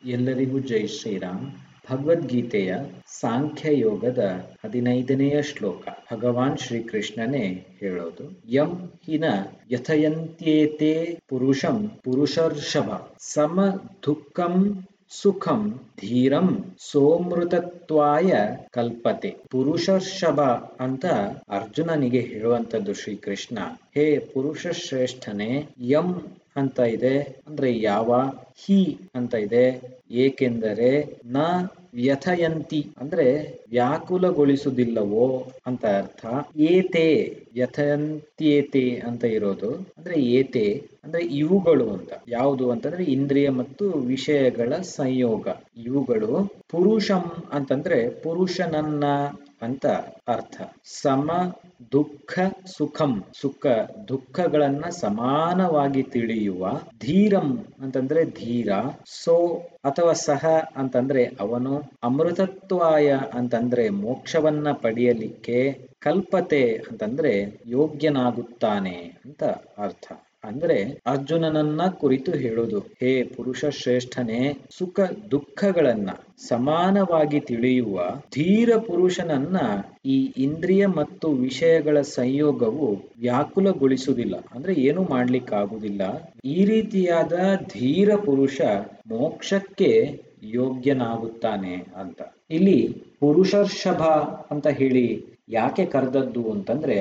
ಎಲ್ಲರಿಗೂ ಜೈ ಶ್ರೀರಾಮ್ ಭಗವದ್ಗೀತೆಯ ಸಾಂಖ್ಯ ಯೋಗದ ಹದಿನೈದನೆಯ ಶ್ಲೋಕ ಭಗವಾನ್ ಶ್ರೀಕೃಷ್ಣನೇ ಹೇಳೋದು ಯಂ ಹಿನ ಯಥಯಂತ್ಯೇತೆ ಪುರುಷಂ ಪುರುಷರ್ಷಭ ಸಮ ದುಃಖಂ ಸುಖಂ ಧೀರಂ ಸೋಮೃತತ್ವಾಯ ಕಲ್ಪತೆ ಪುರುಷರ್ಷಭ ಅಂತ ಅರ್ಜುನನಿಗೆ ಹೇಳುವಂಥದ್ದು ಶ್ರೀಕೃಷ್ಣ ಹೇ ಪುರುಷ ಶ್ರೇಷ್ಠನೇ ಯಂ ಅಂತ ಇದೆ ಅಂದ್ರೆ ಯಾವ ಹಿ ಅಂತ ಇದೆ ಏಕೆಂದರೆ ನ ವ್ಯಥಯಂತಿ ಅಂದ್ರೆ ವ್ಯಾಕುಲಗೊಳಿಸುವುದಿಲ್ಲವೋ ಅಂತ ಅರ್ಥ ಏತೆ ವ್ಯಥಯಂತ್ಯೇತೆ ಅಂತ ಇರೋದು ಅಂದ್ರೆ ಏತೆ ಅಂದ್ರೆ ಇವುಗಳು ಅಂತ ಯಾವುದು ಅಂತಂದ್ರೆ ಇಂದ್ರಿಯ ಮತ್ತು ವಿಷಯಗಳ ಸಂಯೋಗ ಇವುಗಳು ಪುರುಷಂ ಅಂತಂದ್ರೆ ಪುರುಷನನ್ನ ಅಂತ ಅರ್ಥ ಸಮ ದುಃಖ ಸುಖಂ ಸುಖ ದುಃಖಗಳನ್ನ ಸಮಾನವಾಗಿ ತಿಳಿಯುವ ಧೀರಂ ಅಂತಂದ್ರೆ ಧೀರ ಸೋ ಅಥವಾ ಸಹ ಅಂತಂದ್ರೆ ಅವನು ಅಮೃತತ್ವಾಯ ಅಂತಂದ್ರೆ ಮೋಕ್ಷವನ್ನ ಪಡೆಯಲಿಕ್ಕೆ ಕಲ್ಪತೆ ಅಂತಂದ್ರೆ ಯೋಗ್ಯನಾಗುತ್ತಾನೆ ಅಂತ ಅರ್ಥ ಅಂದ್ರೆ ಅರ್ಜುನನನ್ನ ಕುರಿತು ಹೇಳೋದು ಹೇ ಪುರುಷ ಶ್ರೇಷ್ಠನೇ ಸುಖ ದುಃಖಗಳನ್ನ ಸಮಾನವಾಗಿ ತಿಳಿಯುವ ಧೀರ ಪುರುಷನನ್ನ ಈ ಇಂದ್ರಿಯ ಮತ್ತು ವಿಷಯಗಳ ಸಂಯೋಗವು ವ್ಯಾಕುಲಗೊಳಿಸುವುದಿಲ್ಲ ಅಂದ್ರೆ ಏನು ಮಾಡ್ಲಿಕ್ಕಾಗುವುದಿಲ್ಲ ಈ ರೀತಿಯಾದ ಧೀರ ಪುರುಷ ಮೋಕ್ಷಕ್ಕೆ ಯೋಗ್ಯನಾಗುತ್ತಾನೆ ಅಂತ ಇಲ್ಲಿ ಪುರುಷರ್ಷಭ ಅಂತ ಹೇಳಿ ಯಾಕೆ ಕರೆದದ್ದು ಅಂತಂದ್ರೆ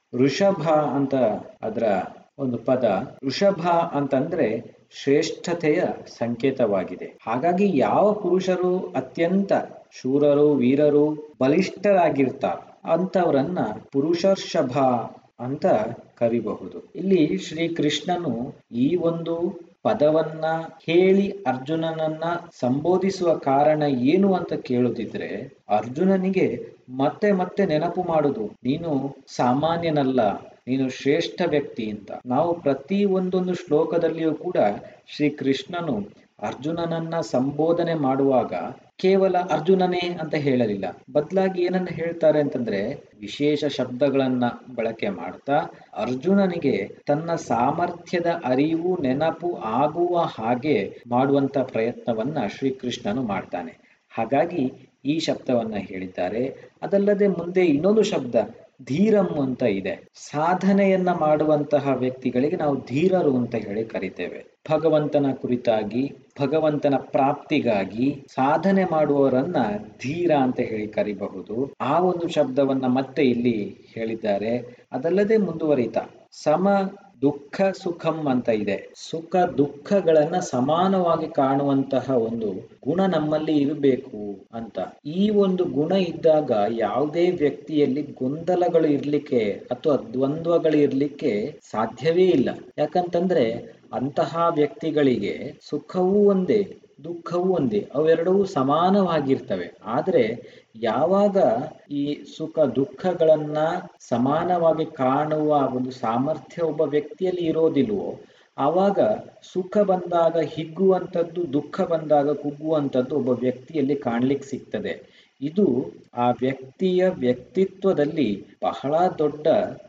ಋಷಭ ಅಂತ ಅದರ ಒಂದು ಪದ ಋಷಭ ಅಂತಂದ್ರೆ ಶ್ರೇಷ್ಠತೆಯ ಸಂಕೇತವಾಗಿದೆ ಹಾಗಾಗಿ ಯಾವ ಪುರುಷರು ಅತ್ಯಂತ ಶೂರರು ವೀರರು ಬಲಿಷ್ಠರಾಗಿರ್ತಾರ ಅಂತವರನ್ನ ಪುರುಷರ್ಷಭ ಅಂತ ಕರಿಬಹುದು ಇಲ್ಲಿ ಶ್ರೀಕೃಷ್ಣನು ಈ ಒಂದು ಪದವನ್ನ ಹೇಳಿ ಅರ್ಜುನನನ್ನ ಸಂಬೋಧಿಸುವ ಕಾರಣ ಏನು ಅಂತ ಕೇಳುದಿದ್ರೆ ಅರ್ಜುನನಿಗೆ ಮತ್ತೆ ಮತ್ತೆ ನೆನಪು ಮಾಡುದು ನೀನು ಸಾಮಾನ್ಯನಲ್ಲ ನೀನು ಶ್ರೇಷ್ಠ ವ್ಯಕ್ತಿ ಅಂತ ನಾವು ಪ್ರತಿ ಒಂದೊಂದು ಶ್ಲೋಕದಲ್ಲಿಯೂ ಕೂಡ ಶ್ರೀಕೃಷ್ಣನು ಅರ್ಜುನನನ್ನ ಸಂಬೋಧನೆ ಮಾಡುವಾಗ ಕೇವಲ ಅರ್ಜುನನೇ ಅಂತ ಹೇಳಲಿಲ್ಲ ಬದಲಾಗಿ ಏನನ್ನ ಹೇಳ್ತಾರೆ ಅಂತಂದ್ರೆ ವಿಶೇಷ ಶಬ್ದಗಳನ್ನ ಬಳಕೆ ಮಾಡ್ತಾ ಅರ್ಜುನನಿಗೆ ತನ್ನ ಸಾಮರ್ಥ್ಯದ ಅರಿವು ನೆನಪು ಆಗುವ ಹಾಗೆ ಮಾಡುವಂತ ಪ್ರಯತ್ನವನ್ನ ಶ್ರೀಕೃಷ್ಣನು ಮಾಡ್ತಾನೆ ಹಾಗಾಗಿ ಈ ಶಬ್ದವನ್ನ ಹೇಳಿದ್ದಾರೆ ಅದಲ್ಲದೆ ಮುಂದೆ ಇನ್ನೊಂದು ಶಬ್ದ ಧೀರಂ ಅಂತ ಇದೆ ಸಾಧನೆಯನ್ನ ಮಾಡುವಂತಹ ವ್ಯಕ್ತಿಗಳಿಗೆ ನಾವು ಧೀರರು ಅಂತ ಹೇಳಿ ಕರಿತೇವೆ ಭಗವಂತನ ಕುರಿತಾಗಿ ಭಗವಂತನ ಪ್ರಾಪ್ತಿಗಾಗಿ ಸಾಧನೆ ಮಾಡುವವರನ್ನ ಧೀರ ಅಂತ ಹೇಳಿ ಕರಿಬಹುದು ಆ ಒಂದು ಶಬ್ದವನ್ನ ಮತ್ತೆ ಇಲ್ಲಿ ಹೇಳಿದ್ದಾರೆ ಅದಲ್ಲದೆ ಮುಂದುವರಿತಾ ಸಮ ದುಃಖ ಸುಖಂ ಅಂತ ಇದೆ ಸುಖ ದುಃಖಗಳನ್ನ ಸಮಾನವಾಗಿ ಕಾಣುವಂತಹ ಒಂದು ಗುಣ ನಮ್ಮಲ್ಲಿ ಇರಬೇಕು ಅಂತ ಈ ಒಂದು ಗುಣ ಇದ್ದಾಗ ಯಾವುದೇ ವ್ಯಕ್ತಿಯಲ್ಲಿ ಗೊಂದಲಗಳು ಇರ್ಲಿಕ್ಕೆ ಅಥವಾ ದ್ವಂದ್ವಗಳು ಇರ್ಲಿಕ್ಕೆ ಸಾಧ್ಯವೇ ಇಲ್ಲ ಯಾಕಂತಂದ್ರೆ ಅಂತಹ ವ್ಯಕ್ತಿಗಳಿಗೆ ಸುಖವೂ ಒಂದೇ ದುಃಖವೂ ಒಂದೇ ಅವೆರಡೂ ಸಮಾನವಾಗಿರ್ತವೆ ಆದರೆ ಯಾವಾಗ ಈ ಸುಖ ದುಃಖಗಳನ್ನ ಸಮಾನವಾಗಿ ಕಾಣುವ ಒಂದು ಸಾಮರ್ಥ್ಯ ಒಬ್ಬ ವ್ಯಕ್ತಿಯಲ್ಲಿ ಇರೋದಿಲ್ವೋ ಆವಾಗ ಸುಖ ಬಂದಾಗ ಹಿಗ್ಗುವಂಥದ್ದು ದುಃಖ ಬಂದಾಗ ಕುಗ್ಗುವಂಥದ್ದು ಒಬ್ಬ ವ್ಯಕ್ತಿಯಲ್ಲಿ ಕಾಣ್ಲಿಕ್ಕೆ ಸಿಗ್ತದೆ ಇದು ಆ ವ್ಯಕ್ತಿಯ ವ್ಯಕ್ತಿತ್ವದಲ್ಲಿ ಬಹಳ ದೊಡ್ಡ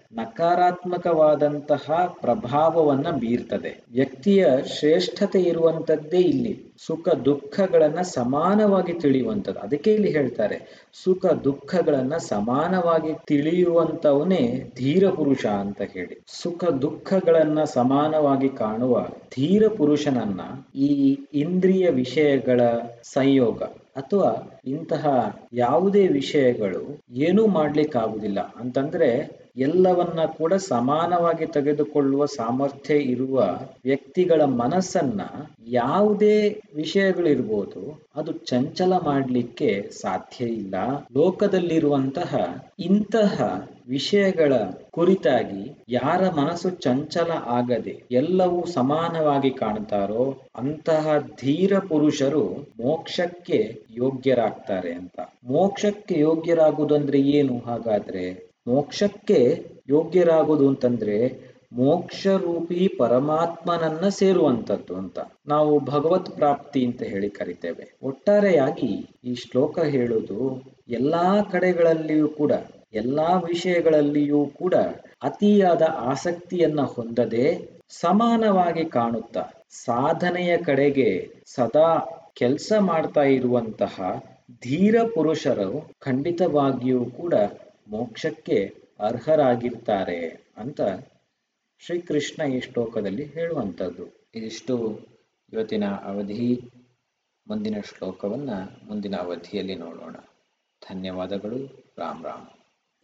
ನಕಾರಾತ್ಮಕವಾದಂತಹ ಪ್ರಭಾವವನ್ನ ಬೀರ್ತದೆ ವ್ಯಕ್ತಿಯ ಶ್ರೇಷ್ಠತೆ ಇರುವಂತದ್ದೇ ಇಲ್ಲಿ ಸುಖ ದುಃಖಗಳನ್ನ ಸಮಾನವಾಗಿ ತಿಳಿಯುವಂಥದ್ದು ಅದಕ್ಕೆ ಇಲ್ಲಿ ಹೇಳ್ತಾರೆ ಸುಖ ದುಃಖಗಳನ್ನ ಸಮಾನವಾಗಿ ತಿಳಿಯುವಂತವನೇ ಧೀರ ಪುರುಷ ಅಂತ ಹೇಳಿ ಸುಖ ದುಃಖಗಳನ್ನ ಸಮಾನವಾಗಿ ಕಾಣುವ ಧೀರ ಪುರುಷನನ್ನ ಈ ಇಂದ್ರಿಯ ವಿಷಯಗಳ ಸಂಯೋಗ ಅಥವಾ ಇಂತಹ ಯಾವುದೇ ವಿಷಯಗಳು ಏನೂ ಮಾಡ್ಲಿಕ್ಕಾಗುದಿಲ್ಲ ಅಂತಂದ್ರೆ ಎಲ್ಲವನ್ನ ಕೂಡ ಸಮಾನವಾಗಿ ತೆಗೆದುಕೊಳ್ಳುವ ಸಾಮರ್ಥ್ಯ ಇರುವ ವ್ಯಕ್ತಿಗಳ ಮನಸ್ಸನ್ನ ಯಾವುದೇ ವಿಷಯಗಳಿರ್ಬೋದು ಅದು ಚಂಚಲ ಮಾಡಲಿಕ್ಕೆ ಸಾಧ್ಯ ಇಲ್ಲ ಲೋಕದಲ್ಲಿರುವಂತಹ ಇಂತಹ ವಿಷಯಗಳ ಕುರಿತಾಗಿ ಯಾರ ಮನಸ್ಸು ಚಂಚಲ ಆಗದೆ ಎಲ್ಲವೂ ಸಮಾನವಾಗಿ ಕಾಣ್ತಾರೋ ಅಂತಹ ಧೀರ ಪುರುಷರು ಮೋಕ್ಷಕ್ಕೆ ಯೋಗ್ಯರಾಗ್ತಾರೆ ಅಂತ ಮೋಕ್ಷಕ್ಕೆ ಯೋಗ್ಯರಾಗುವುದಂದ್ರೆ ಏನು ಹಾಗಾದ್ರೆ ಮೋಕ್ಷಕ್ಕೆ ಯೋಗ್ಯರಾಗುವುದು ಅಂತಂದ್ರೆ ಮೋಕ್ಷ ರೂಪಿ ಪರಮಾತ್ಮನನ್ನ ಸೇರುವಂತದ್ದು ಅಂತ ನಾವು ಭಗವತ್ ಪ್ರಾಪ್ತಿ ಅಂತ ಹೇಳಿ ಕರಿತೇವೆ ಒಟ್ಟಾರೆಯಾಗಿ ಈ ಶ್ಲೋಕ ಹೇಳುವುದು ಎಲ್ಲಾ ಕಡೆಗಳಲ್ಲಿಯೂ ಕೂಡ ಎಲ್ಲಾ ವಿಷಯಗಳಲ್ಲಿಯೂ ಕೂಡ ಅತಿಯಾದ ಆಸಕ್ತಿಯನ್ನ ಹೊಂದದೆ ಸಮಾನವಾಗಿ ಕಾಣುತ್ತಾ ಸಾಧನೆಯ ಕಡೆಗೆ ಸದಾ ಕೆಲಸ ಮಾಡ್ತಾ ಇರುವಂತಹ ಧೀರ ಪುರುಷರು ಖಂಡಿತವಾಗಿಯೂ ಕೂಡ ಮೋಕ್ಷಕ್ಕೆ ಅರ್ಹರಾಗಿರ್ತಾರೆ ಅಂತ ಶ್ರೀಕೃಷ್ಣ ಈ ಶ್ಲೋಕದಲ್ಲಿ ಹೇಳುವಂಥದ್ದು ಇದಿಷ್ಟು ಇವತ್ತಿನ ಅವಧಿ ಮುಂದಿನ ಶ್ಲೋಕವನ್ನು ಮುಂದಿನ ಅವಧಿಯಲ್ಲಿ ನೋಡೋಣ ಧನ್ಯವಾದಗಳು ರಾಮ್ ರಾಮ್